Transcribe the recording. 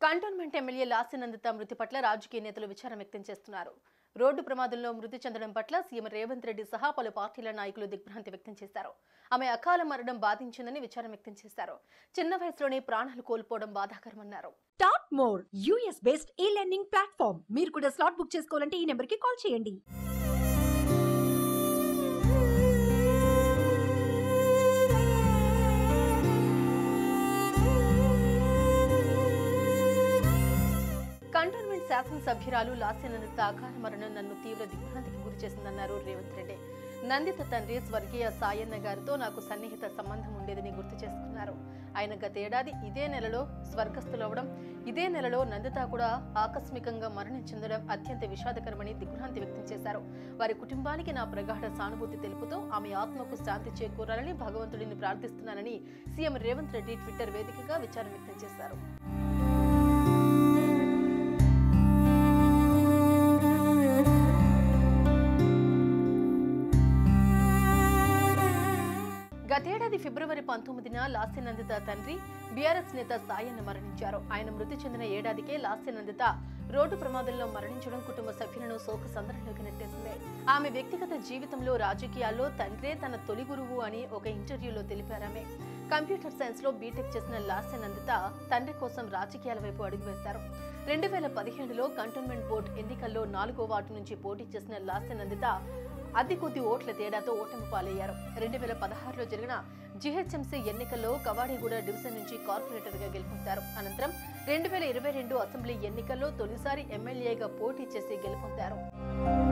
cantonment MLA లాసినందిత మృతి పట్ల రాజకీయ నేతలు విచారం వ్యక్తం చేస్తున్నారు రోడ్డు ప్రమాదంలో మృతి చెందడం పట్ల సీఎం రేవంత్ రెడ్డి సహా పలు పార్టీల నాయకులు దిగ్భ్రాంతి వ్యక్తం చేశారు ఆమె అకాల మరణం బాధించిందని విచారం వ్యక్తం చేశారు చిన్న వయసులోనే ప్రాణాలు కోల్పోవడం బాధాకరమన్నారు top more US based e learning platform మీరు కూడా స్లాట్ బుక్ చేసుకోవాలంటే ఈ నెంబర్ కి కాల్ చేయండి కంటోన్మెంట్ శాసనసభ్యురాలు లాస్యనందిత అకాల మరణం నన్ను తీవ్ర దిగ్భ్రాంతికి గురి చేసిందన్నారు రేవంత్ రెడ్డి నందిత తండ్రి స్వర్గీయ సాయన్న గారితో నాకు సన్నిహిత సంబంధం ఉండేదని గుర్తు చేసుకున్నారు ఆయన గతేడాది ఇదే నెలలో స్వర్గస్థులవడం ఇదే నెలలో నందిత కూడా ఆకస్మికంగా మరణం చెందడం అత్యంత విషాదకరమని దిగ్భ్రాంతి వ్యక్తం చేశారు వారి కుటుంబానికి నా ప్రగాఢ సానుభూతి తెలుపుతూ ఆమె ఆత్మకు శాంతి చేకూరాలని భగవంతుడిని ప్రార్థిస్తున్నానని సీఎం రేవంత్ రెడ్డి ట్విట్టర్ వేదికగా విచారం వ్యక్తం చేశారు గతేడాది ఫిబ్రవరి పంతొమ్మిదిన లాస్యనందిత తండ్రి బీఆర్ఎస్ నేత సాయన్న మరణించారు ఆయన మృతి చెందిన ఏడాదికే లాస్యనందిత రోడ్డు ప్రమాదంలో మరణించడం కుటుంబ సభ్యులను శోక సందర్భంలోకి నెట్టేసింది ఆమె వ్యక్తిగత జీవితంలో రాజకీయాల్లో తండ్రే తన తొలి గురువు అని ఒక ఇంటర్వ్యూలో తెలిపారామె కంప్యూటర్ సైన్స్ లో బీటెక్ చేసిన లాస్యనందిత తండ్రి కోసం రాజకీయాల వైపు అడుగువేశారు రెండు వేల పదిహేడులో కంటోన్మెంట్ బోర్డు ఎన్నికల్లో నాలుగో వార్డు నుంచి పోటీ చేసిన లాస్యనందిత అతి కొద్ది ఓట్ల తేడాతో ఓటమి పాలయ్యారు రెండు వేల పదహారులో జరిగిన జిహెచ్ఎంసీ ఎన్నికల్లో కవాడిగూడ డివిజన్ నుంచి కార్పొరేటర్గా గెలుపొందారు అనంతరం రెండు వేల ఇరవై రెండు అసెంబ్లీ ఎన్నికల్లో తొలిసారి ఎమ్మెల్యేగా పోటీ చేసి గెలుపొందారు